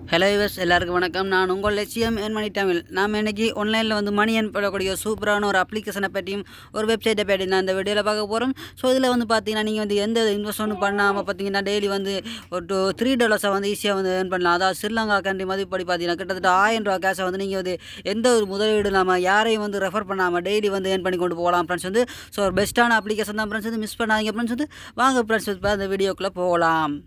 hello viewers எல்லாருக்கும் வணக்கம் நான் உங்கள் லட்சியம் என் மணி தமிழ் நாம் இன்னைக்கு ஆன்லைனில் வந்து மணி என் போடக்கூடிய சூப்பரான ஒரு அப்ளிகேஷனை பற்றியும் ஒரு வெப்சைட்டை பற்றி நான் இந்த வீடியோவில் பார்க்க போகிறோம் ஸோ இதில் வந்து பார்த்தீங்கன்னா நீங்கள் வந்து எந்த இன்வெஸ்ட்மெண்ட் பண்ணாமல் பார்த்தீங்கன்னா டெய்லி வந்து ஒரு த்ரீ டாலர்ஸை வந்து ஈஸியாக வந்து ஏர்ன் பண்ணலாம் அதாவது ஸ்ரீலங்கா கண்ட்ரி மதிப்படி பார்த்தீங்கன்னா கிட்டத்தட்ட ஆயிரம் ரூபா கேஷை வந்து நீங்கள் வந்து எந்த ஒரு முதலீடு இல்லாமல் யாரையும் வந்து ரெஃபர் பண்ணாமல் டெய்லி வந்து ஏர்ன் பண்ணி கொண்டு போகலாம் ஃப்ரெண்ட்ஸ் வந்து ஸோ ஒரு பெஸ்ட்டான அப்ளிகேஷன் தான் ஃப்ரெண்ட்ஸ் வந்து மிஸ் பண்ணாதீங்க ஃப்ரெண்ட்ஸ் வந்து வாங்க ஃப்ரெண்ட்ஸ் இப்போ அந்த வீடியோக்குள்ளே போகலாம்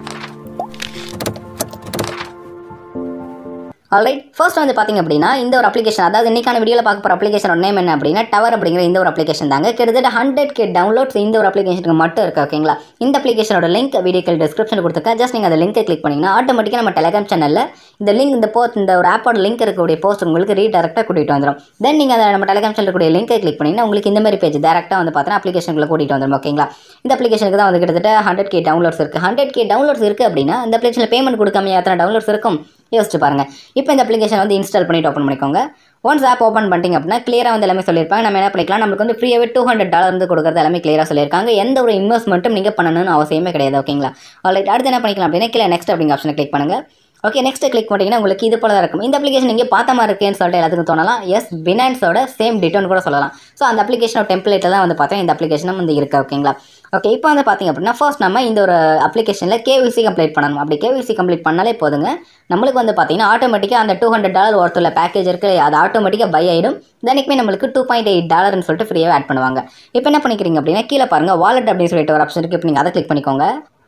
ஆல்ரைட் ஃபர்ஸ்ட் வந்து பார்த்தீங்க அப்படின்னா இந்த ஒரு அப்ளிகேஷன் அதாவது இன்னைக்கான வீடியோவில் பார்க்க போகிற அப்ளிகேஷனோட நேம் என்ன அப்படின்னா டவர் அப்படிங்கிற இந்த ஒரு அப்ளிகேஷன் தாங்க கிட்டத்தட்ட ஹண்ட்ரட் கே டவுன்லோட்ஸ் இந்த ஒரு அப்ளிகேஷனுக்கு மட்டும் இருக்கு ஓகேங்களா இந்த அப்ளிகேஷனோட லிங்க் வீடியோக்கள் டிஸ்கிரிப்ஷன் கொடுத்துருக்கேன் ஜஸ்ட் நீங்கள் அந்த லிங்கை கிளிக் பண்ணிங்கன்னா ஆட்டோமேட்டிக்காக நம்ம டெலிகிராம் சேனலில் இந்த லிங்க் இந்த போஸ்ட் இந்த ஒரு ஆப்போட லிங்க் இருக்கக்கூடிய போஸ்ட் உங்களுக்கு ரீடெரெக்டாக கூட்டிகிட்டு வந்துடும் தென் நீங்கள் அதை நம்ம டெலிகிராம் சேனல் கூடிய லிங்கை கிளிக் பண்ணிங்கன்னா உங்களுக்கு இந்த மாதிரி பேஜ் டேரெக்டாக வந்து பார்த்தீங்கன்னா அப்ளிகேஷனுக்குள்ள கூட்டிகிட்டு வந்துடும் ஓகேங்களா இந்த அப்ளிகேஷனுக்கு தான் வந்து கிட்டத்தட்ட ஹண்ட்ரட் கே டவுன்லோட்ஸ் இருக்குது ஹண்ட்ரட் கே டவுன்லோட்ஸ் இருக்குது அப்படின்னா இந்த அப்ளிகேஷனில் பேமெண்ட் கொடுக்காம எத்தனை டவுன்லோட்ஸ் இருக்கும் யோசிச்சு பாருங்க இப்போ இந்த அப்ளிகேஷன் வந்து இன்ஸ்டால் பண்ணிட்டு ஓப்பன் பண்ணிக்கோங்க ஒன்ஸ் ஆப் ஓப்பன் பண்ணிட்டீங்க அப்படின்னா கிளியராக வந்து எல்லாமே சொல்லியிருப்பாங்க நம்ம என்ன பண்ணிக்கலாம் நமக்கு வந்து ஃப்ரீயாகவே டூ ஹண்ட்ரட் டாலர் வந்து கொடுக்குறது எல்லாமே கிளியராக சொல்லியிருக்காங்க எந்த ஒரு இன்வெஸ்ட்மெண்ட்டும் நீங்கள் பண்ணணும்னு அவசியமே கிடையாது ஓகேங்களா ஆல்ரைட் அடுத்து என்ன பண்ணிக்கலாம் அப்படின்னா கீழே நெக்ஸ்ட் அப்படிங்கிற ஆப்ஷனை கிளிக் பண்ணுங்க ஓகே நெக்ஸ்ட் கிளிக் பண்ணிங்கன்னா உங்களுக்கு இது போல தான் இருக்கும் இந்த அப்ளிகேஷன் நீங்கள் பார்த்த மாதிரி இருக்கேன்னு சொல்லிட்டு எல்லாத்துக்கும் தோணலாம் எஸ் பினான்ஸோட சேம் டிட்டோன்னு கூட சொல்லலாம் ஸோ அந்த அப்ளிகேஷனோட டெம்ப்ளேட்டில் தான் வந்து பார்த்தா இந்த அப்ளிகேஷனும் வந்து இருக்குது ஓகேங்களா ஓகே இப்போ வந்து பார்த்தீங்க அப்படின்னா ஃபர்ஸ்ட் நம்ம இந்த ஒரு அப்ளிகேஷனில் கேவிசி கம்ப்ளீட் பண்ணணும் அப்படி கேவிசி கம்ப்ளீட் பண்ணாலே போதுங்க நம்மளுக்கு வந்து பார்த்தீங்கன்னா ஆட்டோமேட்டிக்காக அந்த டூ ஹண்ட்ரட் டாலர் ஒருத்தர் பேக்கேஜ் இருக்குது அது ஆட்டோமேட்டிக்காக பை ஆகிடும் தெனிக்குமே நம்மளுக்கு டூ பாயிண்ட் எயிட் டாலர்னு சொல்லிட்டு ஃப்ரீயாக ஆட் பண்ணுவாங்க இப்போ என்ன பண்ணிக்கிறீங்க அப்படின்னா கீழே பாருங்கள் வாலெட் அப்படின்னு சொல்லிட்டு ஒரு ஆப்ஷன் இருக்குது இப்போ நீங்கள் அதை கிளிக் பண்ணிக்கோங்க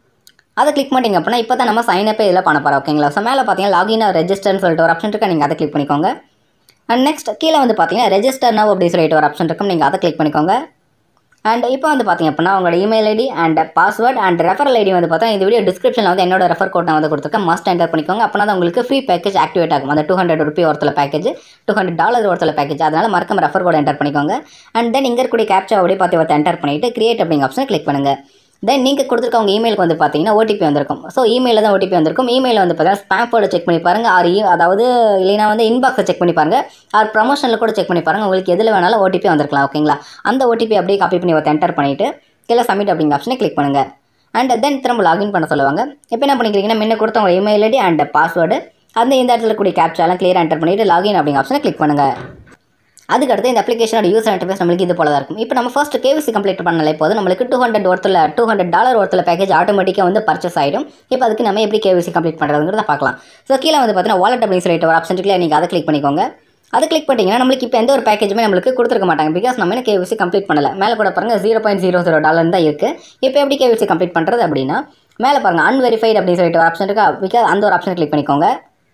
அதை கிளிக் பண்ணிங்க அப்படின்னா இப்போ தான் நம்ம சைன் அப்பே இதில் பண்ண போகிறோம் ஓகேங்களா ஸோ மேலே பார்த்தீங்கன்னா லாகின் ரெஜிஸ்டர்னு சொல்லிட்டு ஒரு ஆப்ஷன் இருக்கா நீங்கள் அதை கிளிக் பண்ணிக்கோங்க அண்ட் நெக்ஸ்ட் கீழே வந்து பார்த்தீங்கன்னா ரெஜிஸ்டர் நவ் அப்படின்னு சொல்லிட்டு ஒரு ஆப்ஷன் இருக்கும் நீங்கள் அதை கிளிக் பண்ணிக்கோங்க அண்ட் இப்போ வந்து பார்த்தீங்க அப்படின்னா உங்களோட email ID and password and referral ID வந்து பார்த்தா இந்த வீடியோ டிஸ்கிரிப்ஷனில் வந்து என்னோட ரெஃபர் கோட் நான் வந்து கொடுத்துருக்கேன் மஸ்ட் என்டர் பண்ணிக்கோங்க அப்போ தான் உங்களுக்கு ஃப்ரீ பேக்கேஜ் ஆக்டிவேட் ஆகும் அந்த டூ ஹண்ட்ரட் ருபி ஒருத்தல பேக்கேஜ் டூ ஹண்ட்ரட் டாலர் ஒருத்தல பேக்கேஜ் அதனால் மறக்காம ரெஃபர் கோட் என்டர் பண்ணிக்கோங்க அண்ட் தென் இங்கே இருக்கக்கூடிய கேப்ச்சா அப்படியே பார்த்து பார்த்து என்டர் பண்ணிவிட்டு கிரியேட் அப்படிங்கிற ஆப்ஷன் கிளிக் பண்ணுங்கள் தென் நீங்கள் கொடுத்துருக்க உங்கள் இமெயிலுக்கு வந்து பார்த்தீங்கன்னா ஓடிபி வந்திருக்கும் ஸோ இமெயிலில் தான் ஓடிபி வந்திருக்கும் இமெயில் வந்து பார்த்தீங்கன்னா ஸ்பேம் ஃபோல்டர் செக் பண்ணி பாருங்கள் ஆர் e- அதாவது இல்லைனா வந்து இன்பாக்ஸை செக் பண்ணி பாருங்கள் ஆர் ப்ரமோஷனில் கூட செக் பண்ணி பாருங்கள் உங்களுக்கு எதில் வேணாலும் ஓடிபி வந்திருக்கலாம் ஓகேங்களா அந்த ஓடிபி அப்படியே காப்பி பண்ணி ஒருத்த என்டர் பண்ணிவிட்டு கீழே சப்மிட் அப்படிங்கிற ஆப்ஷனை கிளிக் பண்ணுங்கள் அண்ட் தென் திரும்ப லாகின் பண்ண சொல்லுவாங்க இப்போ என்ன பண்ணிக்கிறீங்கன்னா முன்ன கொடுத்த உங்கள் இமெயில் ஐடி அண்ட் பாஸ்வேர்டு அந்த இந்த இடத்துல கூடிய கேப்சாலாம் கிளியராக என்டர் பண்ணிவிட்டு லாகின் அப்படிங்கிற ஆப்ஷனை கிளிக் பண்ணுங்கள் அதுக்கடுத்து இந்த அப்ளிகேஷனோட யூசர் இன்டர்ஃபேஸ் நம்மளுக்கு இது போல தான் இருக்கும் இப்போ நம்ம ஃபர்ஸ்ட் கேவிசி கம்ப்ளீட் பண்ணலே போது நம்மளுக்கு டூ ஹண்ட்ரட் ஒருத்தில் டூ ஹண்ட்ரட் டாலர் ஒருத்தில் பேக்கேஜ் ஆட்டோமேட்டிக்காக வந்து பர்ச்சேஸ் ஆகிடும் இப்போ அதுக்கு நம்ம எப்படி கேவிசி கம்ப்ளீட் பண்ணுறதுங்கிறத பார்க்கலாம் ஸோ கீழே வந்து பார்த்தீங்கன்னா வாலெட் அப்படின்னு சொல்லிட்டு ஒரு ஆப்ஷன் இருக்குல்ல நீங்கள் அதை கிளிக் பண்ணிக்கோங்க அதை கிளிக் பண்ணிட்டீங்கன்னா நம்மளுக்கு இப்போ எந்த ஒரு பேக்கேஜுமே நம்மளுக்கு கொடுத்துருக்க மாட்டாங்க பிகாஸ் நம்ம என்ன கேவிசி கம்ப்ளீட் பண்ணல மேலே கூட பாருங்க zero point zero zero dollar தான் இருக்குது இப்போ எப்படி கேவிசி கம்ப்ளீட் பண்ணுறது அப்படின்னா மேலே பாருங்க அன்வெரிஃபைட் அப்படின்னு சொல்லிட்டு ஒரு ஆப்ஷன் இருக்கா பிகாஸ் அந்த ஒரு ஆப்ஷன் கிளிக் பண்ணிக்கோங்க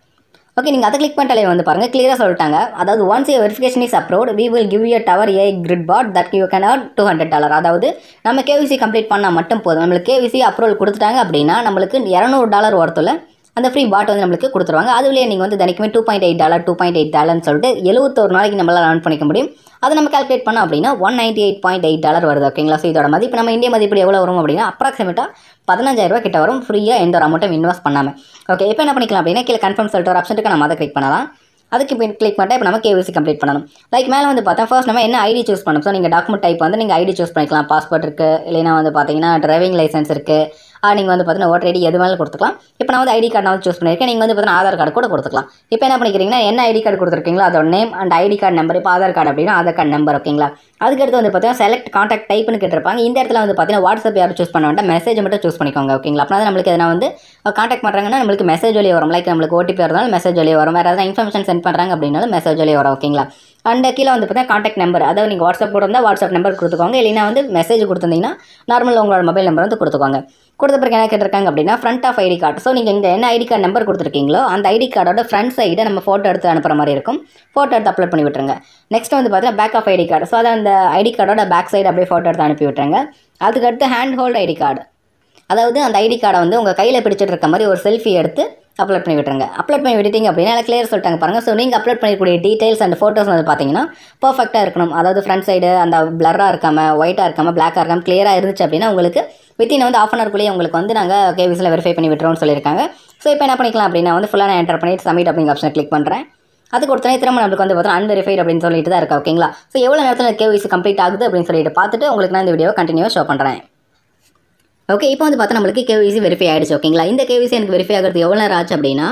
ஓகே நீங்கள் அதை கிளிக் பண்ணிட்டாலே வந்து பாருங்கள் கிளியராக சொல்லிட்டாங்க அதாவது once you verification is approved we will give you tower a grid pot that you can earn two hundred dollar அதாவது நம்ம கேவிசி கம்ப்ளீட் பண்ணால் மட்டும் போதும் நம்மளுக்கு கேவிசி அப்ரூவல் கொடுத்துட்டாங்க அப்படின்னா நம்மளுக்கு இரநூறு டாலர் ஒருத்தில் அந்த ஃப்ரீ பாட் வந்து நம்மளுக்கு கொடுத்துருவாங்க அதுலேயே நீங்கள் வந்து தினைக்குமே two point eight dollar two point eight டாலர்னு சொல்லிட்டு எழுபத்தொரு நாளைக்கு நம்மளால் earn பண்ணிக்க முடியும் அதை நம்ம கால்குலேட் பண்ணோம் அப்படின்னா one ninety eight point eight dollar வருது ஓகேங்களா ஸோ இதோட மதிப்பு நம்ம இந்திய மதிப்பு எவ்வளோ வரும் அப்படின்னா அப்ராக்சிமேட்டாக பதினஞ்சாயிரம் ரூபா கிட்ட வரும் ஃப்ரீயாக எந்த ஒரு அமௌண்ட்டும் இன்வெஸ்ட் பண்ணாமல் ஓகே இப்போ என்ன பண்ணிக்கலாம் அப்படின்னா கீழே கன்ஃபார்ம் சொல்லிட்டு ஒரு ஆப்ஷன் இருக்கு நம்ம அதை கிளிக் பண்ணலாம் அதுக்கு இப்போ கிளிக் பண்ணிட்டா இப்போ நம்ம கேவிசி கம்ப்ளீட் பண்ணணும் லைக் மேலே வந்து பார்த்தா ஃபர்ஸ்ட் நம்ம என்ன ஐடி சூஸ் பண்ணணும் ஸோ நீங்கள் டாக்குமெண்ட் டைப் வந்து நீங்கள் ஐடி சூஸ் பண்ணிக்கலாம் பாஸ்போர்ட் இருக்குது இல்லைனா வந்து பார்த்தீங்கன்னா டிரைவிங் லைசன்ஸ் இருக்குது நீங்கள் வந்து பார்த்தீங்கன்னா ஓட்டர் ஐடி எது வேணாலும் கொடுத்துக்கலாம் இப்போ நான் வந்து ஐடி கார்டு நான் வந்து சூஸ் பண்ணியிருக்கேன் நீங்கள் வந்து பார்த்தீங்கன்னா ஆதார் கார்டு கூட கொடுத்துக்கலாம் இப்போ என்ன பண்ணிக்கிறீங்கன்னா என்ன ஐடி கார்டு கொடுத்துருக்கீங்களோ அதோட name and ID card number இப்போ ஆதார் கார்டு அப்படின்னா ஆதார் கார்டு நம்பர் ஓகேங்களா அதுக்கடுத்து வந்து பார்த்தீங்கன்னா செலக்ட் கான்டாக்ட் டைப்னு கேட்டிருப்பாங்க இந்த இடத்துல வந்து பார்த்தீங்கன்னா வாட்ஸ்அப் யாரும் சூஸ் பண்ண வேண்டாம் மெசேஜ் மட்டும் சூஸ் பண்ணிக்கோங்க ஓகேங்களா அப்படின்னா தான் நம்மளுக்கு எதனா வந்து கான்டாக்ட் பண்ணுறாங்கன்னா நம்மளுக்கு மெசேஜ் வழியே வரும் லைக் நம்மளுக்கு ஓடிபி வரனாலும் மெசேஜ் வழியே வரும் வேறு ஏதாவது இன்ஃபர்மேஷன் சென்ட் பண்ணுறாங்க அப்படின்னாலும் மெசேஜ் வழியே வரும் ஓகேங்களா அண்ட் கீழே வந்து பார்த்தீங்கன்னா கான்டாக்ட் நம்பர் அதாவது நீங்கள் வாட்ஸ்அப் கூட இருந்தால் வாட்ஸ்அப் நம்பர் கொடுத்துக்கோங்க இல்லைனா வந்து மெசேஜ் கொடுத்துருந்தீங்கன்னா நார்மல் உங்களோட மொபைல் நம்பர் வந்து கொடுத்துக்கோங்க கொடுத்த பிறகு என்ன கேட்டிருக்காங்க அப்படின்னா front of ID card so நீங்கள் இந்த என்ன ஐடி கார்டு நம்பர் கொடுத்துருக்கீங்களோ அந்த ஐடி கார்டோட ஃப்ரண்ட் சைடை நம்ம ஃபோட்டோ எடுத்து அனுப்புற மாதிரி இருக்கும் ஃபோட்டோ எடுத்து அப்லோட் பண்ணி விட்டுருங்க நெக்ஸ்ட் வந்து பார்த்தீங்கன்னா back of ID card so அதை அந்த ஐடி கார்டோட பேக் சைடு அப்படியே ஃபோட்டோ எடுத்து அனுப்பி விட்டுருங்க அதுக்கடுத்து ஹேண்ட் ஹோல்டு ஐடி கார்டு அதாவது அந்த ஐடி கார்டை வந்து உங்கள் கையில் பிடிச்சிட்டு இருக்க மாதிரி ஒரு செல்ஃபி எடுத்து அப்லோட் பண்ணி விட்டுருங்க அப்லோட் பண்ணி விட்டுட்டீங்க அப்படின்னா எனக்கு கிளியர் சொல்லிட்டாங்க பாருங்கள் ஸோ நீங்கள் அப்லோட் பண்ணிக்கூடிய டீடைல்ஸ் அண்ட் ஃபோட்டோஸ் வந்து பார்த்தீங்கன்னா பர்ஃபெக்டாக இருக்கணும் அதாவது ஃப்ரண்ட் சைடு அந்த பிளராக இருக்காமல் ஒயிட்டாக இருக்காமல் பிளாக்காக இருக்காமல் கிளியராக இருந்துச்சு அப்படின்னா உங்களுக்கு வித்தின் வந்து ஆஃப் அன் ஹவர்க்குள்ளேயே உங்களுக்கு வந்து நாங்கள் கேவிஸில் வெரிஃபை பண்ணி விட்டுறோம்னு சொல்லியிருக்காங்க ஸோ இப்போ என்ன பண்ணிக்கலாம் அப்படின்னா வந்து ஃபுல்லாக நான் என்டர் பண்ணிட்டு சப்மிட் அப்படிங்கிற ஆப்ஷனை கிளிக் பண்ணுறேன் அது கொடுத்தனே திரும்ப நம்மளுக்கு வந்து பார்த்தா அன்வெரிஃபைட் அப்படின்னு சொல்லிட்டு தான் இருக்கா ஓகேங்களா ஸோ எவ்வளோ நேரத்தில் கேவிசி கம்ப்ளீட் ஆகுது அப்படின்னு சொல்லிட்டு பார்த்துட்டு உங்களுக்கு நான் இந்த வீடியோ கண்டினியூவாக ஷோ பண்ணுறேன் ஓகே இப்போ வந்து பார்த்தா நம்மளுக்கு கேவிசி வெரிஃபை ஆயிடுச்சு ஓகேங்களா இந்த கேவிசி எனக்கு வெரிஃபை ஆகிறது எவ்வளோ நேரம் ஆச்சு அப்படின்னா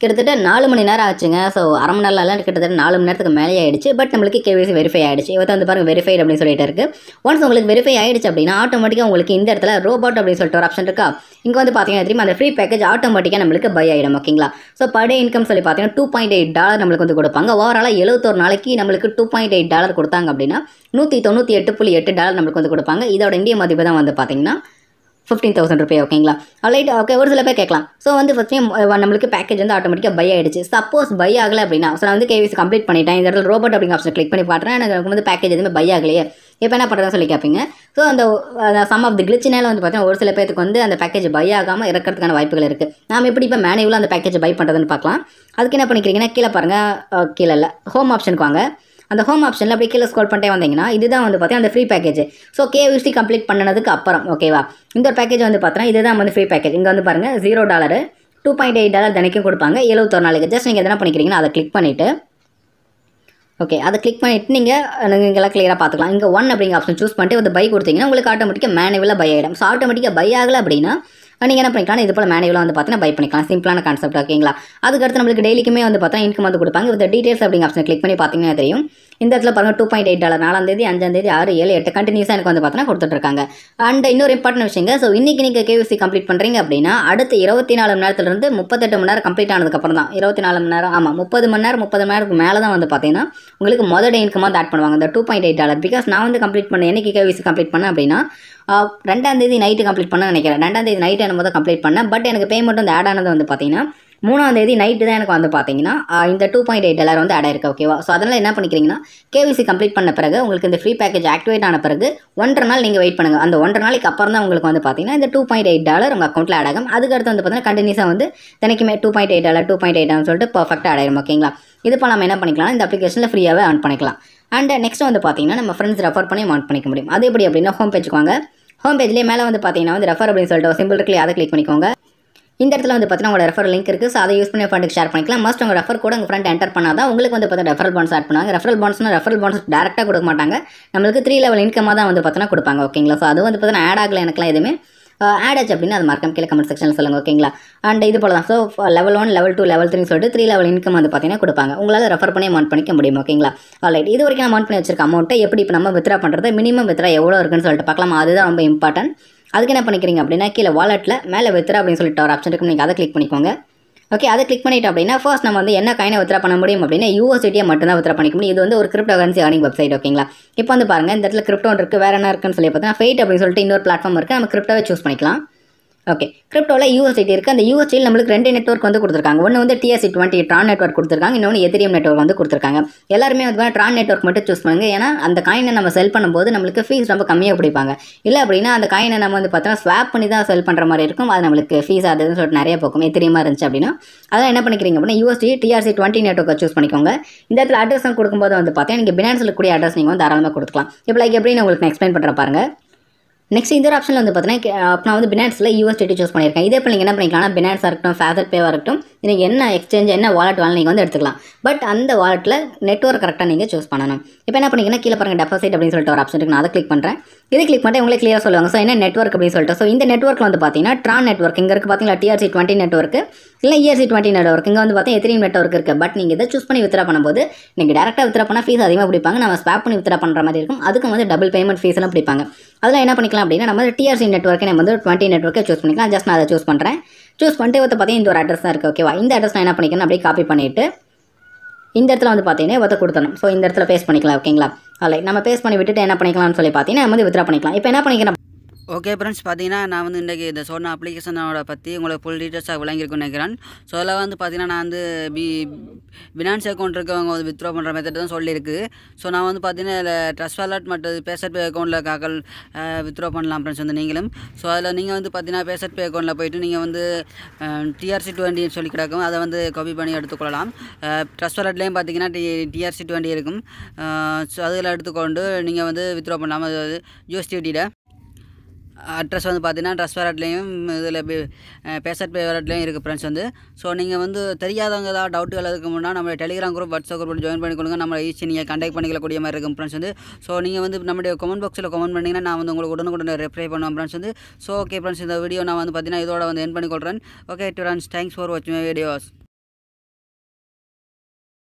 கிட்டத்தட்ட நாலு மணி நேரம் ஆச்சுங்க ஸோ அரை மணி நேரம் இல்லை கிட்டத்தட்ட நாலு மணி நேரத்துக்கு மேலே ஆயிடுச்சு பட் நம்மளுக்கு கேவிசி வெரிஃபை ஆயிடுச்சு இவத்த வந்து பாருங்க வெரிஃபைட் அப்படின்னு சொல்லிட்டு இருக்கு ஒன்ஸ் உங்களுக்கு வெரிஃபை ஆயிடுச்சு அப்படின்னா ஆட்டோமேட்டிக்காக உங்களுக்கு இந்த இடத்துல ரோபோட் அப்படின்னு சொல்லிட்டு ஒரு ஆப்ஷன் இருக்கா இங்கே வந்து பார்த்தீங்கன்னா தெரியுமா அந்த ஃப்ரீ பேக்கேஜ் ஆட்டோமேட்டிக்காக நம்மளுக்கு பை ஆகிடும் ஓகேங்களா ஸோ பர் டே இன்கம் சொல்லி பார்த்தீங்கன்னா டூ பாயிண்ட் எயிட் டாலர் நம்மளுக்கு வந்து கொடுப்பாங்க ஓவராலாக எழுபத்தொரு நாளைக்கு நம்மளுக்கு டூ பாயிண்ட் எயிட் டாலர் கொடுத்தாங்க அப்படின்னா நூற்றி தொண்ணூற்றி எட்டு புள்ளி எட்டு டாலர் நம்மளுக்கு வந்து கொடுப்பாங்க இதோட இந்திய மதிப்பு தான் வந்து பார்த்தீங்கன்னா ஃபிஃப்டீன் தௌசண்ட் ருபே ஓகேங்களா ரைட் ஓகே ஒரு சில பேர் கேட்கலாம் ஸோ வந்து ஃபஸ்ட் டைம் நம்மளுக்கு பேக்கேஜ் வந்து ஆட்டோமேட்டிக்காக பை ஆயிடுச்சு சப்போஸ் பை ஆகலை அப்படின்னா ஸோ நான் வந்து கேவிசி கம்ப்ளீட் பண்ணிட்டேன் இந்த இடத்துல ரோபோட் அப்படிங்கிற ஆப்ஷன் கிளிக் பண்ணி பார்க்குறேன் எனக்கு வந்து பேக்கேஜ் எதுவுமே பை ஆகலையே இப்போ என்ன பண்ணுறதுன்னு சொல்லி கேட்பீங்க ஸோ அந்த சம் ஆஃப் தி கிளிச்சினால வந்து பார்த்தீங்கன்னா ஒரு சில பேருக்கு வந்து அந்த பேக்கேஜ் பை ஆகாமல் இருக்கிறதுக்கான வாய்ப்புகள் இருக்குது நாம் எப்படி இப்போ மேனுவலாக அந்த பேக்கேஜ் பை பண்ணுறதுன்னு பார்க்கலாம் அதுக்கு என்ன பண்ணிக்கிறீங்கன்னா கீழே பாருங்கள் கீழே இல்லை ஹோம் ஆப்ஷனுக்கு வாங்க அந்த ஹோம் ஆப்ஷனில் அப்படியே கீழே ஸ்க்ரோல் பண்ணிட்டே வந்தீங்கன்னா இதுதான் வந்து பார்த்தீங்கன்னா அந்த free package so KYC complete பண்ணதுக்கு அப்புறம் ஓகேவா இந்த பேக்கேஜ் வந்து பார்த்தீங்கன்னா இதுதான் வந்து ஃப்ரீ பேக்கேஜ் இங்கே வந்து பாருங்கள் zero dollar two point eight dollar தினைக்கும் கொடுப்பாங்க எழுபத்தொரு நாளைக்கு ஜஸ்ட் நீங்கள் எதனா பண்ணிக்கிறீங்கன்னா அதை கிளிக் பண்ணிவிட்டு ஓகே அதை கிளிக் பண்ணிவிட்டு நீங்கள் நீங்களாம் கிளியராக பார்த்துக்கலாம் இங்கே ஒன் அப்படிங்கிற ஆப்ஷன் சூஸ் பண்ணிட்டு வந்து பை கொடுத்தீங்கன்னா உங்களுக்கு ஆட்டோமேட்டிக்காக மேனுவலாக பை ஆகிடும் ஸோ ஆட்டோமேட்டிக்காக பை ஆகலை அப்படின்னா நீங்கள் என்ன பண்ணிக்கலாம் இது போல் மேனுவலாக வந்து பார்த்தீங்கன்னா பை பண்ணிக்கலாம் சிம்பிளான கான்செப்ட் ஓகேங்களா அதுக்கடுத்து நம்மளுக்கு டெய்லிக்குமே வந்து பார்த்தீங்கன்னா இன்கம் வந்து கொடுப்பாங்க வித் டீடைல்ஸ் அப்படிங்கிற ஆப்ஷன் கிளிக் பண்ணி பார்த்தீங்கன்னா தெரியும் இந்த இடத்துல பாருங்கள் டூ பாயிண்ட் எயிட் டாலர் நாலாம் தேதி அஞ்சாம் தேதி ஆறு ஏழு எட்டு கண்டினியூஸாக எனக்கு வந்து பார்த்தீங்கன்னா கொடுத்துட்ருக்காங்க அண்ட் இன்னொரு இம்பார்ட்டன் விஷயங்க ஸோ இன்றைக்கி நீங்கள் கேவிசி கம்ப்ளீட் பண்ணுறீங்க அப்படின்னா அடுத்து இருபத்தி நாலு மணி நேரத்துலேருந்து முப்பத்தெட்டு மணி நேரம் கம்ப்ளீட் ஆனதுக்கப்புறம் தான் இருபத்தி நாலு மணி நேரம் ஆமாம் முப்பது மணி நேரம் முப்பது மணி நேரத்துக்கு மேலே தான் வந்து பார்த்தீங்கன்னா உங்களுக்கு மொதல் டே இன்கம் வந்து ஆட் பண்ணுவாங்க இந்த two point eight dollar because நான் வந்து கம்ப்ளீட் பண்ணேன் என்னைக்கு கேவிசி கம்ப்ளீட் பண்ணேன் அப்படின்னா ரெண்டாம் தேதி நைட்டு கம்ப்ளீட் பண்ண நினைக்கிறேன் ரெண்டாம் தேதி நைட்டு என்ன முதல் கம்ப்ளீட் பண்ணேன் பட் எனக்கு பேமெண்ட் வந்து ஆட் ஆனது வந்து பார்த்தீங்கன்னா மூணாம் தேதி நைட்டு தான் எனக்கு வந்து பார்த்தீங்கன்னா இந்த டூ பாயிண்ட் எயிட் டாலர் வந்து ஆட் ஆயிருக்கு ஓகேவா ஸோ அதனால் என்ன பண்ணிக்கிறீங்கன்னா கேவிசி கம்ப்ளீட் பண்ண பிறகு உங்களுக்கு இந்த ஃப்ரீ பேக்கேஜ் ஆக்டிவேட் ஆன பிறகு ஒன்றரை நாள் நீங்கள் வெயிட் பண்ணுங்கள் அந்த ஒன்றரை நாளைக்கு அப்புறம் தான் உங்களுக்கு வந்து பார்த்தீங்கன்னா இந்த டூ பாயிண்ட் எயிட் டாலர் உங்கள் அக்கௌண்ட்டில் ஆட் ஆகும் அதுக்கடுத்து வந்து பார்த்தீங்கன்னா கண்டினியூஸாக வந்து தினைக்குமே two point eight dollar two point eight சொல்லிட்டு பர்ஃபெக்டாக ஆட் ஆயிரும் ஓகேங்களா இது இப்போ நம்ம என்ன பண்ணிக்கலாம் இந்த அப்ளிகேஷனில் ஃப்ரீயாகவே ஆன் பண்ணிக்கலாம் அண்ட் நெக்ஸ்ட் வந்து பார்த்தீங்கன்னா நம்ம ஃப்ரெண்ட்ஸ் ரெஃபர் பண்ணி ஆன் பண்ணிக்க முடியும் அது எப்படி அப்படின்னா ஹோம் பேஜுக்கு வாங்க ஹோம் பேஜ்லேயே மேலே வந்து பார்த்தீங்கன்னா வந்து ரெஃபர் அப்படின்னு சொல்லிட்டு சிம்பிள் இருக்கு அதை கிளிக் பண்ணிக்கோங்க இந்த இடத்துல வந்து பார்த்தீங்கன்னா உங்களோட ரெஃபர் லிங்க் இருக்குது ஸோ அதை யூஸ் பண்ணி ஃப்ரெண்டுக்கு ஷேர் பண்ணிக்கலாம் மஸ்ட் உங்கள் ரெஃபர் கூட உங்கள் ஃப்ரெண்ட் என்டர் பண்ணால் தான் உங்களுக்கு வந்து பார்த்தா ரெஃபரல் பான்ஸ் ஆட் பண்ணுவாங்க ரெஃபரல் பான்ஸ்னா ரெஃபரல் பான்ஸ் டேரெக்டாக கொடுக்க மாட்டாங்க நம்மளுக்கு த்ரீ லெவல் இன்கமாக தான் வந்து பார்த்தீங்கன்னா கொடுப்பாங்க ஓகேங்களா ஸோ அது வந்து பார்த்தீங்கன்னா ஆட் ஆகலை எனக்குலாம் எதுவுமே ஆட் ஆச்சு அப்படின்னு அது மறக்காம கீழே கமெண்ட் செக்ஷனில் சொல்லுங்கள் ஓகேங்களா அண்ட் இது போல தான் so level one level two level three சொல்லிட்டு த்ரீ லெவல் இன்கம் வந்து பார்த்தீங்கன்னா கொடுப்பாங்க உங்களால் ரெஃபர் பண்ணி அமௌண்ட் பண்ணிக்க முடியும் ஓகேங்களா ஆல்ரைட் இது வரைக்கும் நான் அமௌண்ட் பண்ணி வச்சிருக்க அமௌண்ட்டை எப்படி இப்போ நம்ம வித்ரா பண்ணுறது மினிமம் வித்ரா எவ்வளோ இருக்குன்னு சொல்லிட்டு பார்க்கலாம் அதுதான் ரொம்ப இம்பார்ட்டன்ட் அதுக்கு என்ன பண்ணிக்கிறீங்க அப்படின்னா கீழே வாலெட்டில் மேலே வித்ரா அப்படின்னு சொல்லிட்டு ஒரு ஆப்ஷன் இருக்கும் நீங்கள் அதை கிளிக் பண்ணிக்கோங்க ஓகே அதை கிளிக் பண்ணிட்டு அப்படின்னா ஃபர்ஸ்ட் நம்ம வந்து என்ன காயினை வித்ரா பண்ண முடியும் அப்படின்னா யூஎஸ்டியை மட்டும் தான் வித்ரா பண்ணிக்க முடியும் இது வந்து ஒரு கிரிப்டோ கரன்சி ஏர்னிங் வெப்சைட் ஓகேங்களா இப்போ வந்து பாருங்கள் இந்த இடத்துல கிரிப்டோ இருக்குது வேறு என்ன இருக்குன்னு சொல்லி பார்த்தீங்கன்னா ஃபெயிட் அப்படின்னு சொல்லிட்டு இன்னொரு பிளாட்ஃபார்ம் இருக்குது நம்ம கிரிப்டோவை சூஸ் பண்ணிக்கலாம் ஓகே கிரிப்டோவில் யூஎஸ்டி இருக்குது அந்த யூஎஸ்டியில் நம்மளுக்கு ரெண்டு நெட்ஒர்க் வந்து கொடுத்துருக்காங்க ஒன்று வந்து டிஎஸ்சி டுவெண்ட்டி ட்ரான் நெட்ஒர்க் கொடுத்துருக்காங்க இன்னொன்று எதிரியம் நெட்ஒர்க் வந்து கொடுத்துருக்காங்க எல்லாருமே வந்து ட்ரான் நெட்ஒர்க் மட்டும் சூஸ் பண்ணுங்க ஏன்னா அந்த காயினை நம்ம செல் பண்ணும்போது நம்மளுக்கு ஃபீஸ் ரொம்ப கம்மியாக பிடிப்பாங்க இல்லை அப்படின்னா அந்த காயினை நம்ம வந்து பார்த்தோன்னா ஸ்வாப் பண்ணி தான் செல் பண்ணுற மாதிரி இருக்கும் அது நம்மளுக்கு ஃபீஸ் அதுன்னு சொல்லிட்டு நிறைய போக்கும் எத்திரியமாக இருந்துச்சு அப்படின்னா அதெல்லாம் என்ன பண்ணிக்கிறீங்க அப்படின்னா யூஎஸ்டி டிஆர்சி டுவெண்ட்டி நெட்ஒர்க்கை சூஸ் பண்ணிக்கோங்க இந்த இடத்துல அட்ரஸ் கொடுக்கும்போது வந்து பார்த்தீங்கன்னா நீங்கள் பினான்ஸில் கூடிய அட்ரஸ் நீங்கள் வந்து தாராளமாக கொடுத்துக்கலாம் இப்போ லைக் எப்படி நான் உங்களுக்கு எக்ஸ்பிளைன் பண்ணுற பாருங்க நெக்ஸ்ட் இந்த ஒரு ஆப்ஷனில் வந்து பார்த்தீங்கன்னா அப்போ நான் வந்து பினான்ஸில் யூஎஸ்டிடி சூஸ் பண்ணியிருக்கேன் இதே இப்போ நீங்கள் என்ன பண்ணிக்கலாம் பினான்ஸாக இருக்கட்டும் ஃபேதர் பேவாக இருக்கட்டும் நீங்கள் என்ன எக்ஸ்சேஞ்ச் என்ன வாலெட் வேணும் நீங்கள் வந்து எடுத்துக்கலாம் பட் அந்த வாலெட்டில் நெட்ஒர்க் கரெக்டாக நீங்கள் சூஸ் பண்ணணும் இப்போ என்ன பண்ணிங்கன்னா கீழே பாருங்கள் டெபாசிட் அப்படின்னு சொல்லிட்டு ஒரு ஆப்ஷன் இருக்கு நான் அதை கிளிக் பண்ணுறேன் இதை கிளிக் பண்ணிட்டு உங்களே கிளியராக சொல்லுவாங்க ஸோ என்ன நெட்ஒர்க் அப்படின்னு சொல்லிட்டு ஸோ இந்த நெட்ஒர்க்கில் வந்து பார்த்தீங்கன்னா ட்ரான் நெட்ஒர்க் இங்கே இருக்குது பார்த்தீங்களா டிஆர்சி டுவெண்ட்டி நெட்ஒர்க் இல்லை இஆர்சி டுவெண்ட்டி நெட்ஒர்க் இங்கே வந்து பார்த்தீங்கன்னா எத்தனை நெட்ஒர்க் இருக்குது பட் நீங்கள் இதை சூஸ் பண்ணி வித்ரா பண்ணும்போது நீங்கள் டேரெக்டாக வித்ரா பண்ணால் ஃபீஸ் அதிகமாக பிடிப்பாங்க நம்ம ஸ்வாப் பண்ணி வித்ரா பண்ணுற மாதிரி இருக்கும் அதுக்கு வந்து டபுள் பேமெண்ட் ஃபீஸ் எல்லாம் பிடிப்பாங்க அதெல்லாம் என்ன பண்ணிக்கலாம் அப்படின்னா நம்ம டிஆர்சி நெட்ஒர்க்கை நம்ம வந்து டுவெண்ட்டி நெட்ஒர்க்கை சூஸ் பண்ணிக்கலாம் ஜஸ்ட் நான் அதை சூஸ் பண்ணுறேன் சூஸ் பண்ணிட்டு வந்து பார்த்தீங்கன்னா இந்த ஒரு அட்ரஸ் தான் இருக்குது ஓகேவா இந்த அட்ரஸ் நான் என்ன பண்ணிக்கிறேன் அப்படியே காப்பி பண்ணிவிட்டு இந்த இடத்துல வந்து பார்த்தீங்கன்னா இவத்தை கொடுத்தணும் ஸோ இந்த இடத்துல பேஸ்ட் பண்ணிக்கலாம் ஓகேங்களா அல்ல நம்ம பேஸ்ட் பண்ணி விட்டுட்டு என்ன பண்ணிக்கலாம்னு சொல்லி பார்த்தீங்கன்னா நம்ம வந்து வித்ரா பண்ணிக்கலாம் இப்போ என்ன பண்ணிக்கிறேன் ஓகே ஃப்ரெண்ட்ஸ் பார்த்தீங்கன்னா நான் வந்து இன்றைக்கி இந்த சொன்ன அப்ளிகேஷனோட பற்றி உங்களுக்கு ஃபுல் டீட்டெயில்ஸாக விளங்கியிருக்குன்னு நினைக்கிறேன் ஸோ அதில் வந்து பார்த்தீங்கன்னா நான் வந்து பி பினான்ஸ் அக்கௌண்ட் இருக்கவங்க வந்து வித்ட்ரா பண்ணுற மெத்தட் தான் சொல்லியிருக்கு ஸோ நான் வந்து பார்த்தீங்கன்னா இதில் ட்ரஸ்ட் வாலெட் மற்றும் பேசட் பே அக்கௌண்ட்டில் காக்கள் வித்ட்ரா பண்ணலாம் ஃப்ரெண்ட்ஸ் வந்து நீங்களும் ஸோ அதில் நீங்கள் வந்து பார்த்தீங்கன்னா பேசட் பே அக்கௌண்ட்டில் போயிட்டு நீங்கள் வந்து டிஆர்சி டுவெண்ட்டின்னு சொல்லி கிடக்கும் அதை வந்து காப்பி பண்ணி எடுத்துக்கொள்ளலாம் ட்ரஸ்ட் வாலெட்லேயும் பார்த்தீங்கன்னா டி டிஆர்சி டுவெண்ட்டி இருக்கும் ஸோ அதில் எடுத்துக்கொண்டு நீங்கள் வந்து வித்ட்ரா பண்ணலாம் அதாவது யூஎஸ்டிடியில் அட்ரஸ் வந்து பார்த்தீங்கன்னா ட்ரெஸ் வேலட்லேயும் இதில் பேசட் பே வேலட்லேயும் இருக்குது ஃப்ரெண்ட்ஸ் வந்து ஸோ நீங்கள் வந்து தெரியாதவங்க ஏதாவது டவுட்டுகள் அதுக்கு முன்னாடி நம்ம Telegram group WhatsApp group join பண்ணிக்கொடுங்க நம்ம ஈஸி நீங்கள் கண்டக்ட் பண்ணிக்கக்கூடிய மாதிரி இருக்கும் ஃப்ரெண்ட்ஸ் வந்து ஸோ நீங்கள் வந்து நம்முடைய கமெண்ட் பாக்ஸில் கமெண்ட் பண்ணிங்கன்னா நான் வந்து உங்களுக்கு உடனுக்குடன் ரிப்ளை பண்ணுவேன் ஃப்ரெண்ட்ஸ் வந்து ஸோ ஓகே ஃப்ரெண்ட்ஸ் இந்த வீடியோ நான் வந்து பார்த்தீங்கன்னா இதோட வந்து என் பண்ணிக்கொள்கிறேன் ஓகே ஃப்ரெண்ட்ஸ் தேங்க்ஸ் ஃபார் வாட்சிங் வீடியோஸ்